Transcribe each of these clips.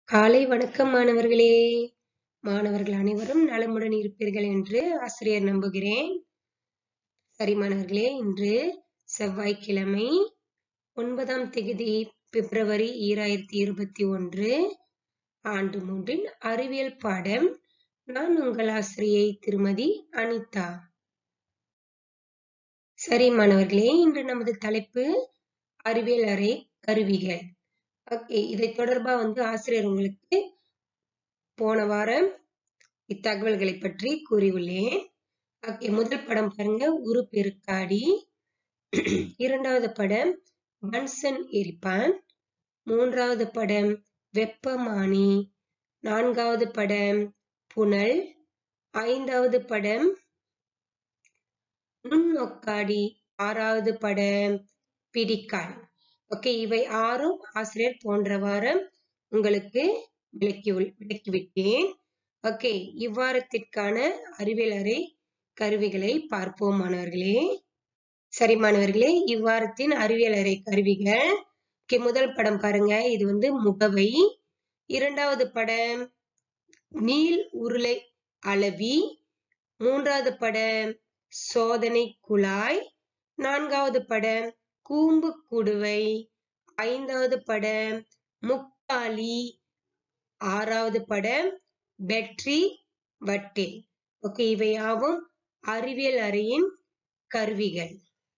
காலை வணக்கம் மாணவர்களே! மாணவர்கள் அனைவரும் நலமுடன் இருப்பீர்கள் என்று ஆசிரியர் நம்புகிறேன். சரி மாணவர்களே, இன்று செவ்வாய்க்கிழமை ஒன்பதாம் திகதி பிப்ரவரி ஈராயிரத்தி இருபத்தி ஒன்று ஆண்டு மூன்றின் அறிவியல் பாடம் நான் உங்கள் ஆசிரியை திருமதி அனிதா. சரி மாணவர்களே, இன்று நமது தலைப்பு அறிவியல் அறை கருவிகள். ஓகே இதை தொடர்பா வந்து ஆசிரியர் உங்களுக்கு போன வாரம் இத்தகவல்களை பற்றி கூறியுள்ளேன். ஓகே முதல் படம் பாருங்க உருப்பெருக்காடி இரண்டாவது படம் பன்சன் எரிப்பான் மூன்றாவது படம் வெப்பமானி நான்காவது படம் புனல் ஐந்தாவது படம் நுண்ணொக்காடி ஆறாவது படம் பிடிக்கால் ஓகே இவை ஆறும் ஆசிரியர் போன்ற வாரம் உங்களுக்கு விளக்கி விளக்கிவிட்டேன் ஓகே இவ்வாரத்திற்கான அறிவியல் அறை கருவிகளை பார்ப்போம் மாணவர்களே சரி மாணவர்களே இவ்வாரத்தின் அறிவியல் அறை கருவிகள் ஓகே முதல் படம் பாருங்க இது வந்து முகவை இரண்டாவது படம் நீள் உருளை அளவி மூன்றாவது படம் சோதனை குழாய் நான்காவது படம் கூம்பு குடுவை ஐந்தாவது படம் முக்காலி ஆறாவது படம் பெட்ரி வட்டில் ஓகே இவையாவும் அறிவியல் அறையின் கருவிகள்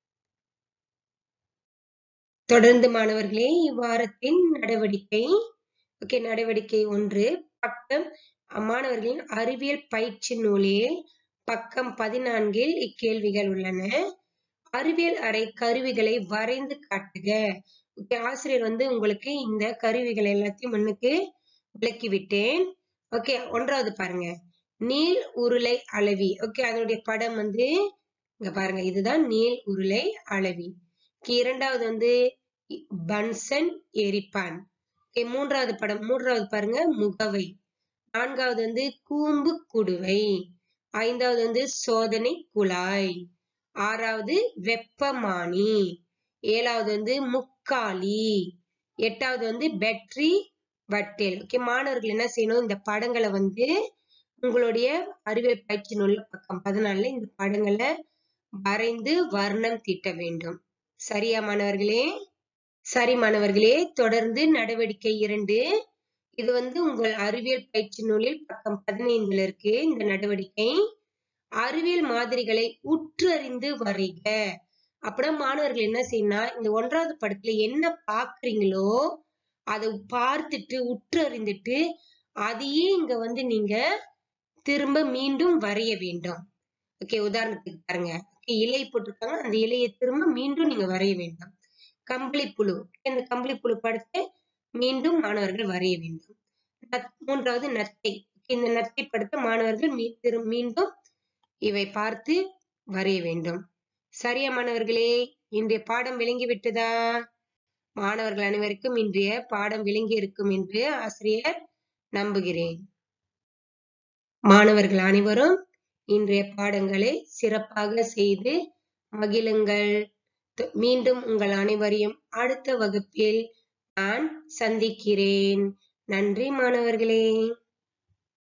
தொடர்ந்து மாணவர்களே இவ்வாரத்தின் நடவடிக்கை ஓகே நடவடிக்கை ஒன்று பக்கம் மாணவர்களின் அறிவியல் பயிற்சி நூலில் பக்கம் பதினான்கில் இக்கேள்விகள் உள்ளன அறிவியல் அறை கருவிகளை வரைந்து காட்டுக ஓகே ஆசிரியர் வந்து உங்களுக்கு இந்த கருவிகள் எல்லாத்தையும் முன்னுக்கு விளக்கி விட்டேன் ஓகே ஒன்றாவது பாருங்க நீள் உருளை அளவி ஓகே அதனுடைய படம் வந்து இங்க பாருங்க இதுதான் நீள் உருளை அளவி இரண்டாவது வந்து பன்சன் எரிப்பான் ஓகே மூன்றாவது படம் மூன்றாவது பாருங்க முகவை நான்காவது வந்து கூம்பு குடுவை ஐந்தாவது வந்து சோதனை குழாய் ஆறாவது வெப்பமானி ஏழாவது வந்து முக்காலி எட்டாவது வந்து பெட்ரி வட்டேல் ஓகே மாணவர்கள் என்ன செய்யணும் இந்த படங்களை வந்து உங்களுடைய அறிவியல் பயிற்சி நூல்ல பக்கம் பதினாலுல இந்த படங்களை வரைந்து வர்ணம் தீட்ட வேண்டும் சரியா மாணவர்களே சரி மாணவர்களே தொடர்ந்து நடவடிக்கை இரண்டு இது வந்து உங்கள் அறிவியல் பயிற்சி நூலில் பக்கம் பதினைந்துல இருக்கு இந்த நடவடிக்கை அறிவியல் மாதிரிகளை உற்றறிந்து வரைக அப்புறம் மாணவர்கள் என்ன செய்யணும் இந்த ஒன்றாவது படத்துல என்ன பாக்குறீங்களோ அதை பார்த்துட்டு உற்றறிந்துட்டு அதையே இங்க வந்து நீங்க திரும்ப மீண்டும் வரைய வேண்டும் ஓகே உதாரணத்துக்கு பாருங்க இலை போட்டிருக்காங்க அந்த இலையை திரும்ப மீண்டும் நீங்க வரைய வேண்டும் கம்பளி புழு இந்த கம்பளி புழு படத்தை மீண்டும் மாணவர்கள் வரைய வேண்டும் மூன்றாவது நத்தை இந்த நத்தை படத்தை மாணவர்கள் மீண்டும் இவை பார்த்து வரைய வேண்டும் சரியா மாணவர்களே இன்றைய பாடம் விளங்கி விட்டதா மாணவர்கள் அனைவருக்கும் இன்றைய பாடம் விளங்கி இருக்கும் என்று ஆசிரியர் நம்புகிறேன் மாணவர்கள் அனைவரும் இன்றைய பாடங்களை சிறப்பாக செய்து மகிழுங்கள் மீண்டும் உங்கள் அனைவரையும் அடுத்த வகுப்பில் நான் சந்திக்கிறேன் நன்றி மாணவர்களே